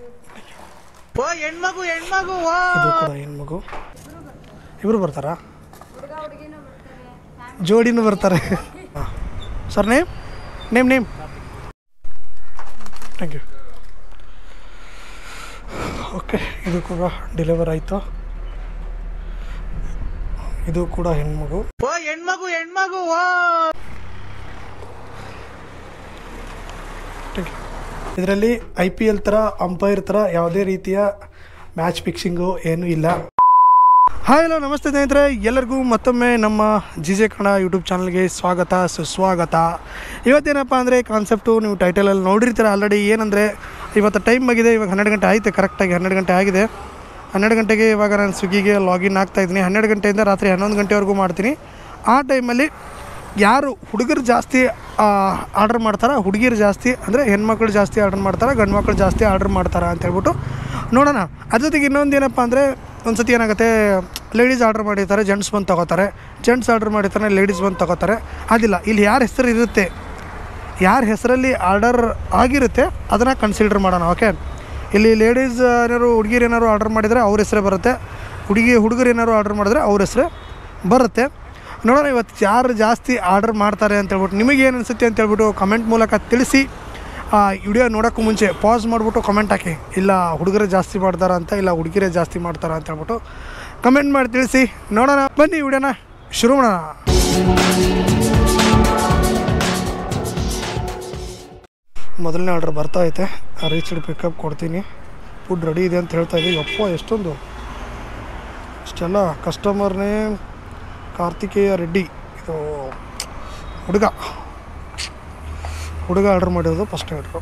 ಓ ಹೆಣ್ಮಗು ಹೆಣ್ಮಗು ಓ ಇದು ಕೂಡ ಹೆಣ್ಮಗು ಇಬ್ಬರು ಬರ್ತಾರಾ ಜೋಡಿನೂ ಬರ್ತಾರೆ sir name name name thank you okay ಇದು ಕೂಡ ಡೆಲಿವರ್ ಆಯಿತು ಇದು ಕೂಡ ಹೆಣ್ಮಗು ಓ ಹೆಣ್ಮಗು ಹೆಣ್ಮಗು ಓ ಇದರಲ್ಲಿ ಐ ಪಿ ಎಲ್ ಥರ ಅಂಪೈರ್ ಥರ ಯಾವುದೇ ರೀತಿಯ ಮ್ಯಾಚ್ ಫಿಕ್ಸಿಂಗು ಏನೂ ಇಲ್ಲ ಹಾಯ್ ಹಲೋ ನಮಸ್ತೆ ಸ್ನೇಹಿತರೆ ಎಲ್ಲರಿಗೂ ಮತ್ತೊಮ್ಮೆ ನಮ್ಮ ಜಿ ಜೆ ಕನ್ನಡ ಯೂಟ್ಯೂಬ್ ಚಾನಲ್ಗೆ ಸ್ವಾಗತ ಸುಸ್ವಾಗತ ಇವತ್ತೇನಪ್ಪ ಅಂದರೆ ಕಾನ್ಸೆಪ್ಟು ನೀವು ಟೈಟಲಲ್ಲಿ ನೋಡಿರ್ತೀರ ಆಲ್ರೆಡಿ ಏನಂದರೆ ಇವತ್ತು ಟೈಮ್ ಆಗಿದೆ ಇವಾಗ ಹನ್ನೆರಡು ಗಂಟೆ ಆಯಿತು ಕರೆಕ್ಟಾಗಿ ಹನ್ನೆರಡು ಗಂಟೆ ಆಗಿದೆ ಹನ್ನೆರಡು ಗಂಟೆಗೆ ಇವಾಗ ನಾನು ಸ್ವಿಗ್ಗಿಗೆ ಲಾಗಿನ್ ಆಗ್ತಾಯಿದ್ದೀನಿ ಹನ್ನೆರಡು ಗಂಟೆಯಿಂದ ರಾತ್ರಿ ಹನ್ನೊಂದು ಗಂಟೆವರೆಗೂ ಮಾಡ್ತೀನಿ ಆ ಟೈಮಲ್ಲಿ ಯಾರು ಹುಡುಗರು ಜಾಸ್ತಿ ಆರ್ಡ್ರ್ ಮಾಡ್ತಾರ ಹುಡುಗಿರು ಜಾಸ್ತಿ ಅಂದರೆ ಹೆಣ್ಮಕ್ಳು ಜಾಸ್ತಿ ಆರ್ಡ್ರ್ ಮಾಡ್ತಾರೆ ಗಂಡು ಮಕ್ಳು ಜಾಸ್ತಿ ಆರ್ಡ್ರ್ ಮಾಡ್ತಾರೆ ಅಂತ ಹೇಳ್ಬಿಟ್ಟು ನೋಡೋಣ ಅದ್ರ ಜೊತೆಗೆ ಇನ್ನೊಂದು ಏನಪ್ಪ ಅಂದರೆ ಒಂದು ಸತಿ ಏನಾಗುತ್ತೆ ಲೇಡೀಸ್ ಆರ್ಡ್ರ್ ಮಾಡಿರ್ತಾರೆ ಜೆಂಟ್ಸ್ ಬಂದು ತೊಗೋತಾರೆ ಜೆಂಟ್ಸ್ ಆರ್ಡ್ರ್ ಮಾಡಿರ್ತಾರೆ ಲೇಡೀಸ್ ಬಂದು ತೊಗೋತಾರೆ ಅದಿಲ್ಲ ಇಲ್ಲಿ ಯಾರ ಹೆಸರು ಇರುತ್ತೆ ಯಾರ ಹೆಸರಲ್ಲಿ ಆರ್ಡರ್ ಆಗಿರುತ್ತೆ ಅದನ್ನು ಕನ್ಸಿಡರ್ ಮಾಡೋಣ ಓಕೆ ಇಲ್ಲಿ ಲೇಡೀಸ್ ಏನಾದ್ರು ಹುಡುಗಿರು ಏನಾದ್ರು ಆರ್ಡರ್ ಮಾಡಿದರೆ ಅವ್ರ ಹೆಸರೇ ಬರುತ್ತೆ ಹುಡುಗಿ ಹುಡುಗರು ಏನಾದ್ರು ಆರ್ಡರ್ ಮಾಡಿದ್ರೆ ಅವ್ರ ಹೆಸರೇ ಬರುತ್ತೆ ನೋಡೋಣ ಇವತ್ತು ಯಾರು ಜಾಸ್ತಿ ಆರ್ಡರ್ ಮಾಡ್ತಾರೆ ಅಂತ ಹೇಳ್ಬಿಟ್ಟು ನಿಮಗೆ ಏನು ಅನಿಸುತ್ತೆ ಅಂತ ಹೇಳ್ಬಿಟ್ಟು ಕಮೆಂಟ್ ಮೂಲಕ ತಿಳಿಸಿ ಆ ವಿಡಿಯೋ ನೋಡೋಕ್ಕೂ ಮುಂಚೆ ಪಾಸ್ ಮಾಡಿಬಿಟ್ಟು ಕಮೆಂಟ್ ಹಾಕಿ ಇಲ್ಲ ಹುಡುಗರೇ ಜಾಸ್ತಿ ಮಾಡ್ತಾರ ಅಂತ ಇಲ್ಲ ಹುಡುಗಿರೇ ಜಾಸ್ತಿ ಮಾಡ್ತಾರ ಅಂತ ಹೇಳ್ಬಿಟ್ಟು ಕಮೆಂಟ್ ಮಾಡಿ ತಿಳಿಸಿ ನೋಡೋಣ ಬನ್ನಿ ವಿಡಿಯೋನ ಶುರು ಮಾಡೋಣ ಮೊದಲನೇ ಆರ್ಡ್ರ್ ಬರ್ತಾ ಐತೆ ರೀಚ್ಡ್ ಪಿಕಪ್ ಕೊಡ್ತೀನಿ ಫುಡ್ ರೆಡಿ ಇದೆ ಅಂತ ಹೇಳ್ತಾ ಇದ್ದೀವಿ ಯಪ್ಪ ಎಷ್ಟೊಂದು ಇಷ್ಟೆಲ್ಲ ಕಸ್ಟಮರ್ನೇ ಕಾರ್ತಿಕೇಯ ರೆಡ್ಡಿ ಇದು ಹುಡುಗ ಹುಡುಗ ಆರ್ಡ್ರ್ ಮಾಡಿರೋದು ಫಸ್ಟ್ ಆರ್ಡ್ರು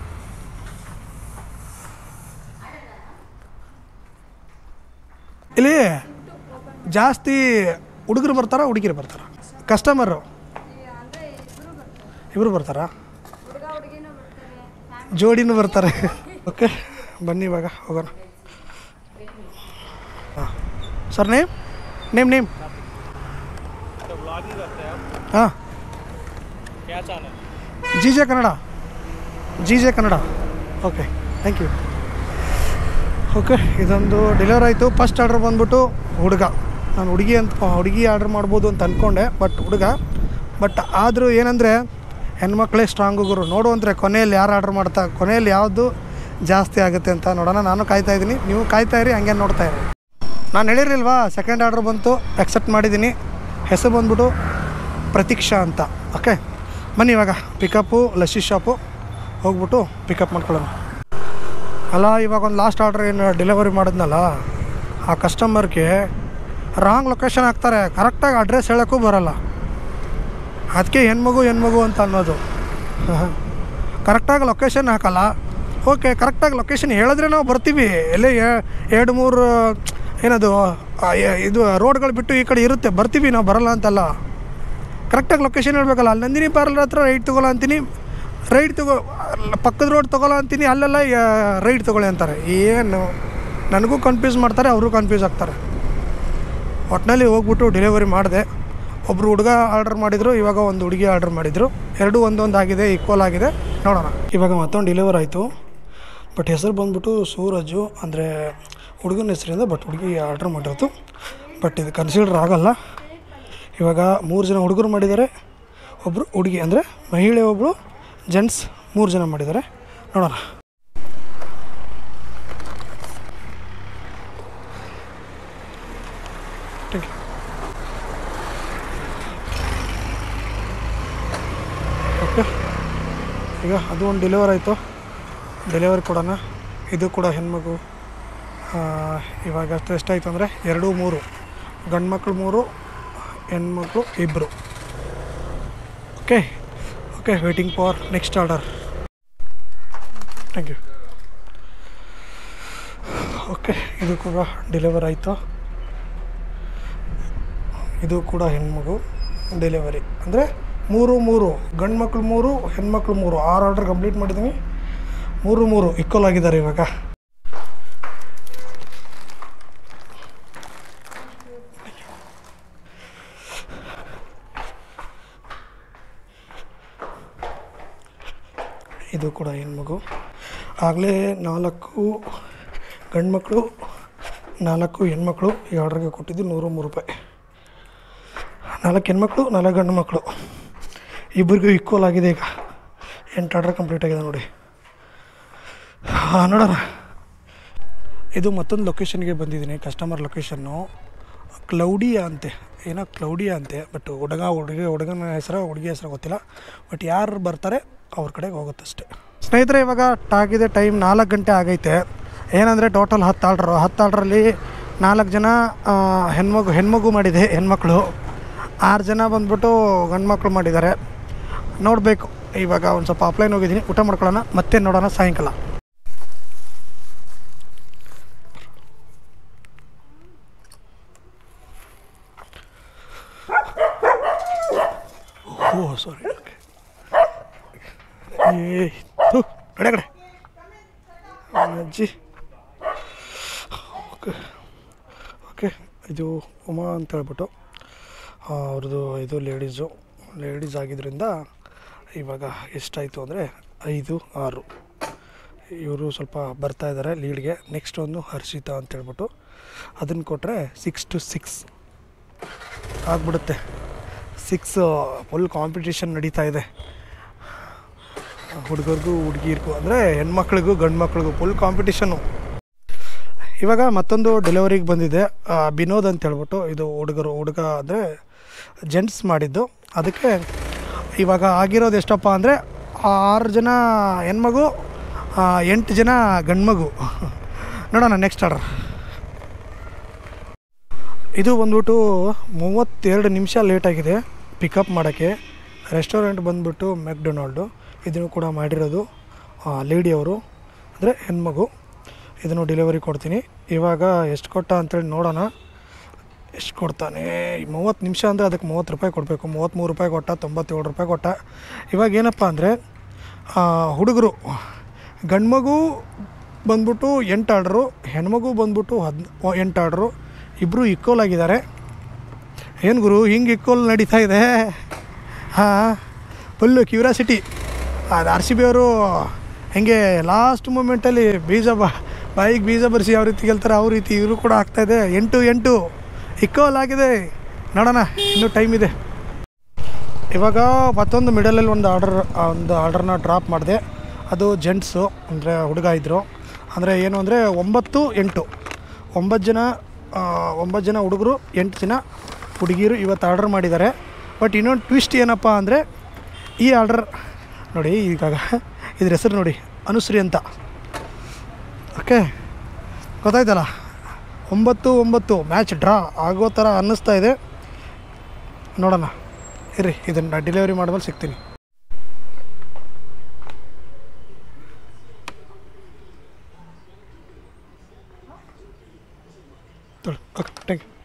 ಇಲ್ಲಿ ಜಾಸ್ತಿ ಹುಡುಗರು ಬರ್ತಾರ ಹುಡುಗಿರು ಬರ್ತಾರ ಕಸ್ಟಮರು ಇಬ್ಬರು ಬರ್ತಾರಾ ಜೋಡಿನೂ ಬರ್ತಾರೆ ಓಕೆ ಬನ್ನಿ ಇವಾಗ ಹೋಗೋಣ ಹಾಂ ಸರ್ ನೇಮ್ ನೇಮ್ ನೇಮ್ ಹಾಂ G J Kannada G J Kannada okay thank you okay ಇದೊಂದು ಡೆಲಿವರ್ ಆಯಿತು ಫಸ್ಟ್ ಆರ್ಡ್ರ್ ಬಂದ್ಬಿಟ್ಟು ಹುಡುಗ ನಾನು ಹುಡುಗಿ ಅಂತ ಹುಡುಗಿ ಆರ್ಡ್ರ್ ಮಾಡ್ಬೋದು ಅಂತ ಅಂದ್ಕೊಂಡೆ ಬಟ್ ಹುಡುಗ ಬಟ್ ಆದರೂ ಏನಂದರೆ ಹೆಣ್ಮಕ್ಳೇ ಸ್ಟ್ರಾಂಗ್ ಗುರು ನೋಡು ಅಂದರೆ ಕೊನೆಯಲ್ಲಿ ಯಾರು ಆರ್ಡ್ರ್ ಮಾಡ್ತಾ ಕೊನೆಯಲ್ಲಿ ಯಾವುದು ಜಾಸ್ತಿ ಆಗುತ್ತೆ ಅಂತ ನೋಡೋಣ ನಾನು ಕಾಯ್ತಾ ಇದ್ದೀನಿ ನೀವು ಕಾಯ್ತಾ ಇರಿ ಹಂಗೆ ನೋಡ್ತಾ ಇರಿ ನಾನು ಹೇಳಿರಲಿಲ್ವಾ ಸೆಕೆಂಡ್ ಆರ್ಡ್ರ್ ಬಂತು ಅಕ್ಸೆಪ್ಟ್ ಮಾಡಿದ್ದೀನಿ ಹೆಸರು ಬಂದ್ಬಿಟ್ಟು ಪ್ರತೀಕ್ಷಾ ಅಂತ ಓಕೆ ಬನ್ನಿ ಇವಾಗ ಪಿಕಪ್ಪು ಲಸ್ಸಿ ಶಾಪು ಹೋಗ್ಬಿಟ್ಟು ಪಿಕಪ್ ಮಾಡ್ಕೊಳ್ಳೋಣ ಅಲ್ಲ ಇವಾಗ ಒಂದು ಲಾಸ್ಟ್ ಆರ್ಡ್ರ್ ಏನು ಡೆಲಿವರಿ ಮಾಡಿದ್ನಲ್ಲ ಆ ಕಸ್ಟಮರ್ಗೆ ರಾಂಗ್ ಲೊಕೇಶನ್ ಹಾಕ್ತಾರೆ ಕರೆಕ್ಟಾಗಿ ಅಡ್ರೆಸ್ ಹೇಳೋಕ್ಕೂ ಬರಲ್ಲ ಅದಕ್ಕೆ ಹೆಣ್ಮಗು ಹೆಣ್ಮಗು ಅಂತ ಅನ್ನೋದು ಕರೆಕ್ಟಾಗಿ ಲೊಕೇಶನ್ ಹಾಕಲ್ಲ ಓಕೆ ಕರೆಕ್ಟಾಗಿ ಲೊಕೇಶನ್ ಹೇಳಿದ್ರೆ ನಾವು ಬರ್ತೀವಿ ಎಲ್ಲೇ ಎ- ಎರಡು ಮೂರು ಏನದು ಆ, ಎ- ಇದು ರೋಡ್ಗಳು ಬಿಟ್ಟು ಈ ಕಡೆ ಇರುತ್ತೆ ಬರ್ತೀವಿ ನಾವು ಬರಲ್ಲ ಅಂತಲ್ಲ ಕರೆಕ್ಟಾಗಿ ಲೊಕೇಶನ್ ಹೇಳ್ಬೇಕಲ್ಲ ಅಲ್ಲಿ ನಂದಿನಿ ಪಾರ್ಲರ್ ಹತ್ರ ರೈಟ್ ತೊಗೊಳ ಅಂತೀನಿ ರೈಟ್ ತಗೋ ಅಲ್ಲ, ಪಕ್ಕದ ರೋಡ್ ತೊಗೊಳ ಅಂತೀನಿ ಅಲ್ಲೆಲ್ಲ ರೈಟ್ ತೊಗೊಳ್ಳಿ ಅಂತಾರೆ ಏನು ನನಗೂ ಕನ್ಫ್ಯೂಸ್ ಮಾಡ್ತಾರೆ ಅವರು ಕನ್ಫ್ಯೂಸ್ ಆಗ್ತಾರೆ ಒಟ್ಟಿನಲ್ಲಿ ಹೋಗ್ಬಿಟ್ಟು ಡೆಲಿವರಿ ಮಾಡಿದೆ ಒಬ್ಬರು ಹುಡುಗ ಆರ್ಡರ್ ಮಾಡಿದರು ಇವಾಗ ಒಂದು ಹುಡುಗಿ ಆರ್ಡರ್ ಮಾಡಿದರು ಎರಡೂ ಒಂದೊಂದು ಆಗಿದೆ ಈಕ್ವಲ್ ಆಗಿದೆ ನೋಡೋಣ ಇವಾಗ ಮತ್ತೊಂದು ಡೆಲಿವರ್ ಆಯಿತು ಬಟ್ ಹೆಸರು ಬಂದ್ಬಿಟ್ಟು ಸೂರಜು ಅಂದರೆ ಹುಡುಗನ ಹೆಸರಿಂದ ಬಟ್ ಹುಡುಗಿ ಆರ್ಡರ್ ಮಾಡಿರೋದು ಬಟ್ ಇದು ಕನ್ಸಿಡರ್ ಆಗಲ್ಲ ಇವಾಗ ಮೂರು ಜನ ಹುಡುಗರು ಮಾಡಿದ್ದಾರೆ ಒಬ್ಬರು ಹುಡುಗಿ ಅಂದರೆ ಮಹಿಳೆ ಒಬ್ಬರು ಜೆಂಟ್ಸ್ ಮೂರು ಜನ ಮಾಡಿದ್ದಾರೆ ನೋಡೋಣ ಥ್ಯಾಂಕ್ ಯು ಓಕೆ ಈಗ ಅದು ಒಂದು ಡೆಲಿವರ್ ಆಯಿತು ಡೆಲಿವರಿ ಕೊಡೋಣ ಇದು ಕೂಡ ಹೆಣ್ಮಗು ಆ, ಇವಾಗ ಅಷ್ಟು ಎಷ್ಟಾಯಿತು ಅಂದರೆ ಎರಡು ಮೂರು ಗಂಡು ಮಕ್ಕಳು ಮೂರು ಹೆಣ್ಮಕ್ಳು ಇಬ್ಬರು okay okay waiting for next order thank you okay ಇದು ಕೂಡ ಡೆಲಿವರ್ ಆಯಿತು ಇದು ಕೂಡ ಹೆಣ್ಮಗು ಡೆಲಿವರಿ ಅಂದರೆ ಮೂರು ಮೂರು ಗಂಡು ಮಕ್ಳು ಮೂರು ಹೆಣ್ಮಕ್ಳು ಮೂರು ಆರು ಆರ್ಡರ್ ಕಂಪ್ಲೀಟ್ ಮಾಡಿದ್ದೀನಿ ಮೂರು ಮೂರು ಈಕ್ವಲ್ ಆಗಿದ್ದಾರೆ ಇವಾಗ ಇದು ಕೂಡ ಹೆಣ್ಮಗು ಆಗಲೇ ನಾಲ್ಕು ಗಂಡು ಮಕ್ಕಳು ನಾಲ್ಕು ಹೆಣ್ಮಕ್ಳು ಈ ಆರ್ಡ್ರಿಗೆ ಕೊಟ್ಟಿದ್ದು ನೂರು ಮೂರು ರೂಪಾಯಿ ನಾಲ್ಕು ಹೆಣ್ಮಕ್ಳು ನಾಲ್ಕು ಗಂಡು ಮಕ್ಕಳು ಇಬ್ಬರಿಗೂ ಈಕ್ವಲ್ ಆಗಿದೆ ಈಗ ಎಂಟು ಆರ್ಡ್ರ್ ಕಂಪ್ಲೀಟ್ ಆಗಿದೆ ನೋಡಿ ಹಾಂ ನೋಡೋಣ ಇದು ಮತ್ತೊಂದು ಲೊಕೇಶನ್ಗೆ ಬಂದಿದ್ದೀನಿ ಕಸ್ಟಮರ್ ಲೊಕೇಶನ್ನು ಕ್ಲೌಡಿಯಾ ಅಂತೆ ಏನೋ ಕ್ಲೌಡಿಯಾ ಅಂತೆ ಬಟ್ ಹುಡುಗ ಹುಡುಗಿ ಹುಡುಗನ ಹೆಸರು ಹುಡುಗಿ ಹೆಸರು ಗೊತ್ತಿಲ್ಲ ಬಟ್ ಯಾರು ಬರ್ತಾರೆ ಅವ್ರ ಕಡೆಗೆ ಹೋಗುತ್ತಷ್ಟೆ ಸ್ನೇಹಿತರೆ ಇವಾಗ ಟಾಗಿದೆ ಟೈಮ್ ನಾಲ್ಕು ಗಂಟೆ ಆಗೈತೆ ಏನಂದರೆ ಟೋಟಲ್ ಹತ್ತು ಆರ್ಡ್ರು ಹತ್ತು ಆರ್ಡ್ರಲ್ಲಿ ನಾಲ್ಕು ಜನ ಆ, ಹೆಣ್ಮಗು ಹೆಣ್ಮಗು ಮಾಡಿದೆ ಹೆಣ್ಮಕ್ಳು ಆರು ಜನ ಬಂದ್ಬಿಟ್ಟು ಗಂಡು ಮಕ್ಕಳು ಮಾಡಿದ್ದಾರೆ ನೋಡಬೇಕು ಇವಾಗ ಒಂದು ಸ್ವಲ್ಪ ಅಪ್ಲೈನ್ ಹೋಗಿದ್ದೀನಿ ಊಟ ಮಾಡ್ಕೊಳ್ಳೋಣ ಮತ್ತೆ ನೋಡೋಣ ಸಾಯಂಕಾಲ ಓ ಸಾರಿ ಏ ಥು, ಕಡೆ ಕಡೆ ಅಜ್ಜಿ ಓಕೆ ಓಕೆ ಇದು ಉಮಾ ಅಂತ ಹೇಳ್ಬಿಟ್ಟು ಆ, ಅವ್ರದ್ದು ಇದು ಲೇಡೀಸು ಲೇಡೀಸ್ ಆಗಿದ್ದರಿಂದ ಇವಾಗ ಎಷ್ಟಾಯಿತು ಅಂದರೆ ಐದು ಆರು ಇವರು ಸ್ವಲ್ಪ ಬರ್ತಾ ಇದ್ದಾರೆ ಲೀಡ್ಗೆ ನೆಕ್ಸ್ಟ್ ಒಂದು ಹರ್ಷಿತಾ ಅಂತ ಹೇಳ್ಬಿಟ್ಟು ಅದನ್ನು ಕೊಟ್ಟರೆ ಸಿಕ್ಸ್ ಟು ಸಿಕ್ಸ್ ಆಗ್ಬಿಡುತ್ತೆ ಸಿಕ್ಸ್ ಫುಲ್ ಕಾಂಪಿಟೇಷನ್ ನಡೀತಾ ಇದೆ ಹುಡುಗರಿಗೂ ಹುಡುಗಿರ್ಗೂ ಅಂದರೆ ಹೆಣ್ಮಕ್ಳಿಗೂ ಗಂಡು ಮಕ್ಳಿಗೂ ಫುಲ್ ಕಾಂಪಿಟೇಷನ್ನು ಇವಾಗ ಮತ್ತೊಂದು ಡೆಲಿವರಿಗೆ ಬಂದಿದೆ ಆ, ವಿನೋದ್ ಅಂತ ಹೇಳ್ಬಿಟ್ಟು ಇದು ಹುಡುಗರು ಹುಡುಗ ಅಂದರೆ ಜೆಂಟ್ಸ್ ಮಾಡಿದ್ದು ಅದಕ್ಕೆ ಇವಾಗ ಆಗಿರೋದು ಎಷ್ಟಪ್ಪ ಅಂದರೆ ಆರು ಜನ ಹೆಣ್ಮಗು ಆ, ಎಂಟು ಜನ ಗಂಡ್ಮಗು ನೋಡೋಣ ನೆಕ್ಸ್ಟ್ ಆರ್ಡರ್ ಇದು ಬಂದ್ಬಿಟ್ಟು ಮೂವತ್ತೆರಡು ನಿಮಿಷ ಲೇಟಾಗಿದೆ ಪಿಕಪ್ ಮಾಡೋಕ್ಕೆ ರೆಸ್ಟೋರೆಂಟ್ ಬಂದ್ಬಿಟ್ಟು ಮೆಕ್ಡೊನಾಲ್ಡು ಇದನ್ನು ಕೂಡ ಮಾಡಿರೋದು ಲೇಡಿ ಅವರು ಅಂದರೆ ಹೆಣ್ಮಗು ಇದನ್ನು ಡೆಲಿವರಿ ಕೊಡ್ತೀನಿ ಇವಾಗ ಎಷ್ಟು ಕೊಟ್ಟ ಅಂತೇಳಿ ನೋಡೋಣ ಎಷ್ಟು ಕೊಡ್ತಾನೆ ಮೂವತ್ತು ನಿಮಿಷ ಅಂದರೆ ಅದಕ್ಕೆ ಮೂವತ್ತು ರೂಪಾಯಿ ಕೊಡಬೇಕು ಮೂವತ್ತ್ಮೂರು ರೂಪಾಯಿ ಕೊಟ್ಟ ತೊಂಬತ್ತೇಳು ರೂಪಾಯಿ ಕೊಟ್ಟ ಇವಾಗ ಏನಪ್ಪ ಅಂದರೆ ಹುಡುಗರು ಗಂಡ್ಮಗು ಬಂದ್ಬಿಟ್ಟು ಎಂಟು ಆರ್ಡ್ರು ಹೆಣ್ಮಗು ಬಂದ್ಬಿಟ್ಟು ಹದ್ ಎಂಟು ಆರ್ಡ್ರು ಇಬ್ಬರು ಈಕ್ವಲ್ ಆಗಿದ್ದಾರೆ ಏನು ಗುರು ಹಿಂಗೆ ಈಕ್ವಲ್ ನಡೀತಾ ಇದೆ ಹಾಂ ಫುಲ್ಲು ಕ್ಯೂರಿಯಾಸಿಟಿ ಅದು ಆರ್ ಸಿ ಬಿ ಅವರು ಹೆಂಗೆ ಲಾಸ್ಟ್ ಮೂಮೆಂಟಲ್ಲಿ ಬೀಜ ಬ ಬಾಯಿಗೆ ಬೀಜ ಬರೆಸಿ ಯಾವ ರೀತಿ ಗೆಲ್ತಾರೆ ಯಾವ ರೀತಿ ಇವರು ಕೂಡ ಆಗ್ತಾಯಿದೆ ಎಂಟು ಎಂಟು ಈಕ್ವಲ್ ಆಗಿದೆ ನೋಡೋಣ ಇನ್ನೂ ಟೈಮ್ ಇದೆ ಇವಾಗ ಮತ್ತೊಂದು ಮಿಡಲಲ್ಲಿ ಒಂದು ಆರ್ಡರ್ ಒಂದು ಆರ್ಡರ್ನ ಡ್ರಾಪ್ ಮಾಡಿದೆ ಅದು ಜೆಂಟ್ಸು ಅಂದರೆ ಹುಡುಗ ಇದ್ದರು ಅಂದರೆ ಏನು ಅಂದರೆ ಒಂಬತ್ತು ಎಂಟು ಒಂಬತ್ತು ಜನ ಆ, ಒಂಬತ್ತು ಜನ ಹುಡುಗರು ಎಂಟು ಜನ ಹುಡುಗಿರು ಇವತ್ತು ಆರ್ಡರ್ ಮಾಡಿದ್ದಾರೆ ಬಟ್ ಇನ್ನೊಂದು ಟ್ವಿಸ್ಟ್ ಏನಪ್ಪ ಅಂದರೆ ಈ ಆರ್ಡರ್ ನೋಡಿ ಈಗಾಗ ಇದ್ರ ಹೆಸರು ನೋಡಿ ಅನುಶ್ರೀ ಅಂತ ಓಕೆ ಗೊತ್ತಾಯ್ತಲ್ಲ ಒಂಬತ್ತು ಒಂಬತ್ತು ಮ್ಯಾಚ್ ಡ್ರಾ ಆಗೋ ಥರ ಅನ್ನಿಸ್ತಾ ಇದೆ ನೋಡೋಣ ಇರ್ರಿ ಇದನ್ನು ಡೆಲಿವರಿ ಮಾಡಿದ್ಮೇಲೆ ಸಿಗ್ತೀನಿ ತೊಳಿ ಓಕೆ ಥ್ಯಾಂಕ್ ಯು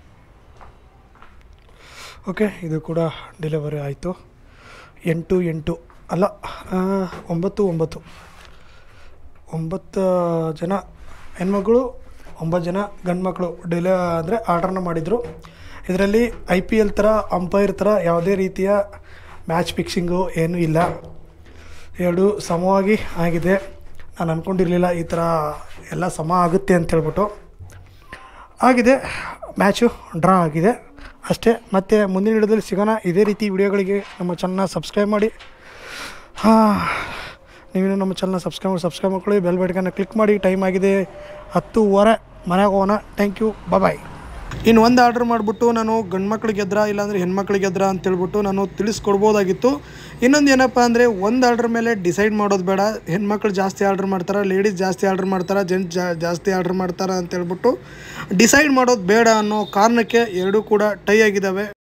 ಓಕೆ ಇದು ಕೂಡ ಡೆಲಿವರಿ ಆಯಿತು ಎಂಟು ಎಂಟು ಅಲ್ಲ ಆ, ಒಂಬತ್ತು ಒಂಬತ್ತು ಒಂಬತ್ತು ಜನ ಹೆಣ್ಮಕ್ಳು ಒಂಬತ್ತು ಜನ ಗಂಡು ಮಕ್ಕಳು ಡೆಲಿ ಅಂದರೆ ಆರ್ಡ್ರನ್ನ ಮಾಡಿದರು ಇದರಲ್ಲಿ ಐ ಪಿ ಎಲ್ ಥರ ಅಂಪೈರ್ ಥರ ಯಾವುದೇ ರೀತಿಯ ಮ್ಯಾಚ್ ಫಿಕ್ಸಿಂಗು ಏನೂ ಇಲ್ಲ ಎರಡು ಸಮವಾಗಿ ಆಗಿದೆ ನಾನು ಅಂದ್ಕೊಂಡಿರಲಿಲ್ಲ ಈ ಥರ ಎಲ್ಲ ಸಮ ಆಗುತ್ತೆ ಅಂತ ಹೇಳ್ಬಿಟ್ಟು ಆಗಿದೆ ಮ್ಯಾಚು ಡ್ರಾ ಆಗಿದೆ ಅಷ್ಟೇ ಮತ್ತು ಮುಂದಿನ ವಿಡಿಯೋದಲ್ಲಿ ಸಿಗೋಣ ಇದೇ ರೀತಿ ವಿಡಿಯೋಗಳಿಗೆ ನಮ್ಮ ಚಾನಲ್ನ ಸಬ್ಸ್ಕ್ರೈಬ್ ಮಾಡಿ ಹಾಂ ನೀವೇನು ನಮ್ಮ ಚಾನಲ್ನ ಸಬ್ಸ್ಕ್ರೈಬ್ ಮಾಡಿ ಸಬ್ಸ್ಕ್ರೈಬ್ ಮಾಡ್ಕೊಳ್ಳಿ ಬೆಲ್ ಬಟನ್ನ ಕ್ಲಿಕ್ ಮಾಡಿ ಟೈಮ್ ಆಗಿದೆ ಹತ್ತುವರೆ ಮನೆಗೆ ಹೋಗೋಣ ಥ್ಯಾಂಕ್ ಯು ಬಾಯ್ ಇನ್ನು ಒಂದು ಆರ್ಡ್ರ್ ಮಾಡಿಬಿಟ್ಟು ನಾನು ಗಂಡು ಮಕ್ಳಿಗೆ ಎದ್ರ ಇಲ್ಲಾಂದರೆ ಹೆಣ್ಮಕ್ಳಿಗೆ ಎದ್ರ ಅಂತೇಳ್ಬಿಟ್ಟು ನಾನು ತಿಳಿಸ್ಕೊಡ್ಬೋದಾಗಿತ್ತು ಇನ್ನೊಂದು ಏನಪ್ಪ ಅಂದರೆ ಒಂದು ಆರ್ಡ್ರ್ ಮೇಲೆ ಡಿಸೈಡ್ ಮಾಡೋದು ಬೇಡ ಹೆಣ್ಮಕ್ಳು ಜಾಸ್ತಿ ಆರ್ಡ್ರ್ ಮಾಡ್ತಾರೆ ಲೇಡೀಸ್ ಜಾಸ್ತಿ ಆರ್ಡ್ರ್ ಮಾಡ್ತಾರೆ ಜೆಂಟ್ಸ್ ಜಾ ಜಾಸ್ತಿ ಆರ್ಡ್ರ್ ಮಾಡ್ತಾರೆ ಅಂತೇಳ್ಬಿಟ್ಟು ಡಿಸೈಡ್ ಮಾಡೋದು ಬೇಡ ಅನ್ನೋ ಕಾರಣಕ್ಕೆ ಎರಡೂ ಕೂಡ ಟೈ ಆಗಿದ್ದಾವೆ